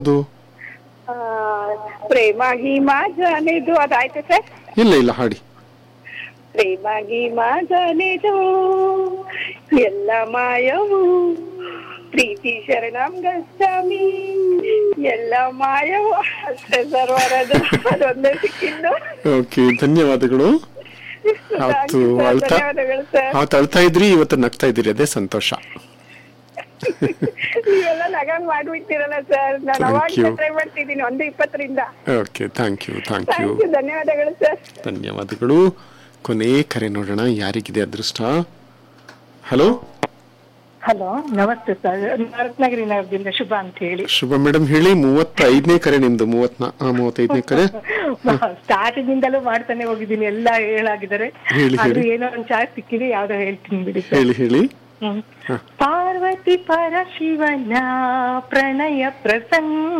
ಅದು ಆ, ಪ್ರೇಮ ಗೀಮಾ ಜಾನೆದು ಅದಾಯ್ತು ಸರ್ ಇಲ್ಲ ಇಲ್ಲ ಹಾಡಿ ಪ್ರೇಮ ಗೀಮಾ ಜಾನೆದು ಎಲ್ಲ ಮಾಯವು ಪ್ರೀತಿ ಶರಣಂ ಗಚ್ಚಾಮಿ ಎಲ್ಲ ಮಾಯವು ಅಷ್ಟೇ ಸರ್ ಬರೋದು ಅದೊಂದೇ ಸಿಕ್ಕಿದ್ದು ಓಕೆ ಧನ್ಯವಾದಗಳು ಅವತ್ತು ಅಳ್ತಾ ಧನ್ಯವಾದಗಳು ಸರ್ ಅವತ್ತು ಅಳ್ತಾ ಇದ್ರಿ ಇವತ್ತು ನಗ್ತಾ ಇದ್ದೀರಿ ಅದೇ ಸಂತೋಷ ನೀವೆಲ್ಲ ನಗಂಗ್ ಮಾಡ್ಬಿಡ್ತೀರಲ್ಲ ಸರ್ ನಾನು Thank ಅವಾಗ you. ಟ್ರೈ ಮಾಡ್ತಿದ್ದೀನಿ ಒಂದು ಇಪ್ಪತ್ತರಿಂದ okay thank you thank you thank you ಧನ್ಯವಾದಗಳು ಸರ್ ಧನ್ಯವಾದಗಳು ಕೊನೆ ಕರೆ ನೋಡೋಣ ಯಾರಿಗಿದೆ ಅದೃಷ್ಟ ಹಲೋ ಹಲೋ ನಮಸ್ತೆ ಸರ್ ರತ್ನಗಿರಿ ನಗರದಿಂದ ಶುಭ ಅಂತ ಹೇಳಿ ಶುಭ ಮೇಡಮ್ ಹೇಳಿ ಮೂವತ್ತೈದನೇ ಕರೆ ನಿಮ್ದು ಮೂವತ್ನಾ ಮೂವತ್ತೈದನೇ ಕರೆ ಸ್ಟಾರ್ಟಿಂಗ್ ಇಂದಲೂ ಮಾಡ್ತಾನೆ ಹೋಗಿದ್ದೀನಿ ಎಲ್ಲ ಹೇಳಾಗಿದ್ದಾರೆ ಹೇಳಿ, ಅದು ಹೇಳಿ. ಏನೋ ಒಂದ್ ಚಾರ್ಜ್ ಸಿಕ್ಕಿದೆ ಯಾವ್ದೋ ಹೇಳ್ತೀನಿ ಬಿಡಿ ಸರ್ ಹೇಳಿ ಹೇಳಿ ಹ್ಮ್. ಪಾರ್ವತಿ ಪರಶಿವನ ಪ್ರಣಯ ಪ್ರಸಂಗ